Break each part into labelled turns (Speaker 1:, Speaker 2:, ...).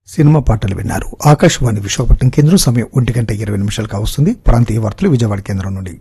Speaker 1: cinema పాటలు విన్నారు ఆకాశవాణి విశాఖపట్నం కేంద్రం సమయం ఒంటి గంట ఇరవై నిమిషాలకు వస్తుంది ప్రాంతీయ వార్తలు విజయవాడ కేంద్రం నుండి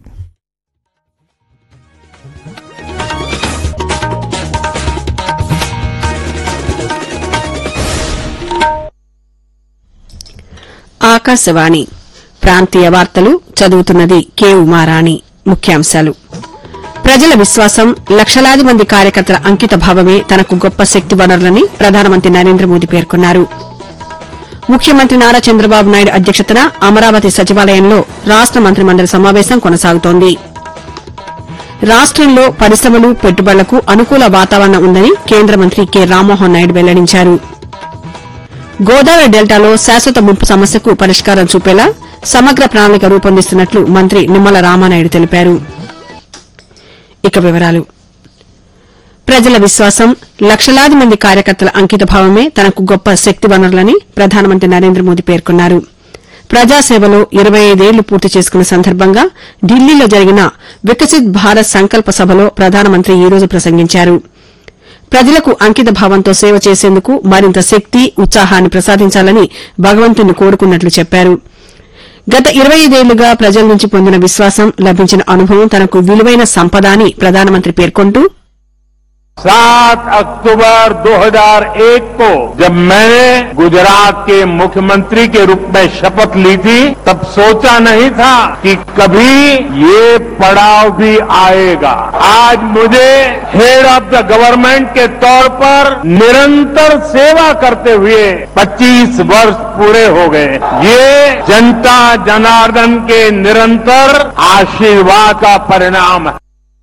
Speaker 2: ఆకాశవాణి ప్రాంతీయ వార్తలు చదువుతున్నది కె ఉమారాణి ముఖ్యాంశాలు ప్రజల విశ్వాసం లక్షలాది మంది కార్యకర్తల అంకిత భావమే తనకు గొప్ప శక్తి వనరులని ప్రధానమంత్రి నరేంద్ర మోదీ పేర్కొన్నారు ముఖ్యమంత్రి నారా చంద్రబాబు నాయుడు అధ్యక్షతన అమరావతి సచివాలయంలో రాష్ట మంత్రిమండలి సమావేశం కొనసాగుతోంది రాష్టంలో పరిశ్రమలు పెట్టుబడులకు అనుకూల వాతావరణం ఉందని కేంద్ర మంత్రి కె రామ్మోహన్ నాయుడు వెల్లడించారు గోదావరి డెల్టాలో శాశ్వత ముంపు సమస్యకు పరిష్కారం చూపేలా సమగ్ర ప్రణాళిక రూపొందిస్తున్నట్లు మంత్రి నిమ్మల రామానాయుడు తెలిపారు ఇక వివరాలు ప్రజల విశ్వాసం లక్షలాది మంది కార్యకర్తల అంకిత భావమే తనకు గొప్ప శక్తి వనరులని ప్రధానమంత్రి నరేంద్ర మోదీ పేర్కొన్నారు ప్రజాసేవలో ఇరవై ఐదేళ్లు పూర్తి చేసుకున్న సందర్భంగా ఢిల్లీలో జరిగిన వికసిత్ భారత్ సంకల్ప సభలో ప్రధానమంత్రి ఈ రోజు ప్రసంగించారు ప్రజలకు అంకిత భావంతో సేవ చేసేందుకు మరింత శక్తి ఉత్సాహాన్ని ప్రసాదించాలని భగవంతుని కోరుకున్నట్లు చెప్పారు గత ఇరవై ఐదేళ్లుగా ప్రజల నుంచి పొందిన విశ్వాసం లభించిన అనుభవం తనకు విలువైన సంపద అని ప్రధానమంత్రి పేర్కొంటూ
Speaker 3: सात अक्टूबर 2001 को जब मैंने गुजरात के मुख्यमंत्री के रूप में शपथ ली थी तब सोचा नहीं था कि कभी ये पड़ाव भी आएगा आज मुझे हेड ऑफ द गवर्नमेंट के तौर पर निरंतर सेवा करते हुए 25 वर्ष पूरे हो गए ये जनता जनार्दन के निरंतर आशीर्वाद का परिणाम है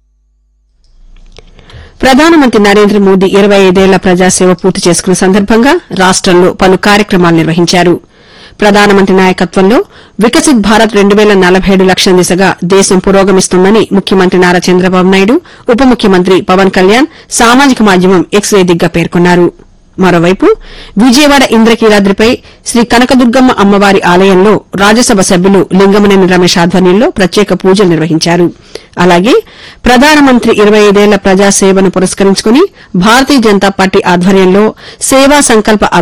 Speaker 2: ప్రధానమంత్రి నరేంద్ర మోదీ ఇరవై ఐదేళ్ల ప్రజాసేవ పూర్తి చేసుకున్న సందర్భంగా రాష్టంలో పలు కార్యక్రమాలు నిర్వహించారు ప్రధానమంత్రి నాయకత్వంలో వికసిత్ భారత్ రెండు వేల నలభై ఏడు లక్ష్యం దిశగా దేశం పురోగమిస్తోందని ముఖ్యమంత్రి నారా చంద్రబాబు నాయుడు ఉప ముఖ్యమంత్రి పవన్ కళ్యాణ్ సామాజిక మాధ్యమం ఎక్స్ వేదికగా పేర్కొన్నారు మరోవైపు విజయవాడ ఇంద్రకీలాద్రిపై శ్రీ కనకదుర్గమ్మ అమ్మవారి ఆలయంలో రాజ్యసభ సభ్యులు లింగమనేని రమేష్ ఆధ్వర్యంలో ప్రత్యేక పూజలు నిర్వహించారు అలాగే ప్రధానమంత్రి ఇరవై ఐదేళ్ల ప్రజాసేవను పురస్కరించుకుని భారతీయ జనతా పార్టీ ఆధ్వర్యంలో సేవా సంకల్ప